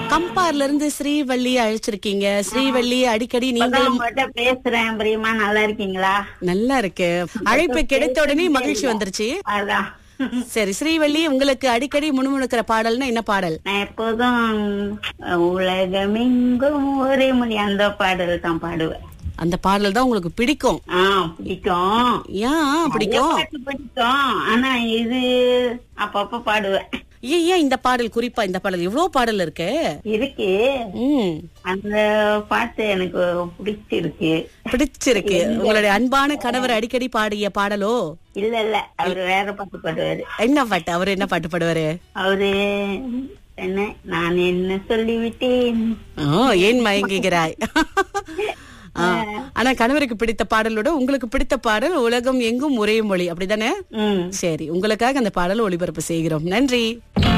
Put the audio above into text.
கம்பார்ல இருந்து ஸ்ரீவள்ளி அழைச்சிருக்கீங்க ஸ்ரீவள்ளி அடிக்கடி இப்பதான் நீங்களும் உங்கள்ட்ட பேசுறேன் பிரியமா நல்லா இருக்கீங்களா நல்லா இருக்கு அழைப்பு கிடைத்த உடனே மகிழ்ச்சி வந்துருச்சு அதான் சரி ஸ்ரீவள்ளி உங்களுக்கு அடிக்கடி முணுமுணுக்கிற பாடல்னா என்ன பாடல் நான் எப்போதும் உலகமெங்கும் ஒரே மொழி அந்த பாடல் தான் பாடுவேன் அந்த பாடல் தான் உங்களுக்கு பிடிக்கும் ஆ பிடிக்கும் ஏன் பிடிக்கும் நிறைய பாட்டு பிடிக்கும் ஆனா இது அப்பப்ப பாடுவேன் ஏன் ஏன் இந்த பாடல் குறிப்பா இந்த பாடல் எவ்வளவு பாடல் இருக்கு இருக்கு ம் அந்த பாட்டு எனக்கு பிடிச்சிருக்கு பிடிச்சிருக்கு உங்களுடைய அன்பான கணவர் அடிக்கடி பாடிய பாடலோ இல்ல இல்ல அவரு வேற பாட்டு பாடுவாரு என்ன பாட்டு அவர் என்ன பாட்டு பாடுவாரு அவரு என்ன நான் என்ன சொல்லிவிட்டேன் ஓ ஏன் மயங்குகிறாய் ஆ, ஆனா கணவருக்கு பிடித்த பாடலோட உங்களுக்கு பிடித்த பாடல் உலகம் எங்கும் ஒரே மொழி அப்படிதானே ம் சரி உங்களுக்காக அந்த பாடல் ஒளிபரப்பு செய்கிறோம் நன்றி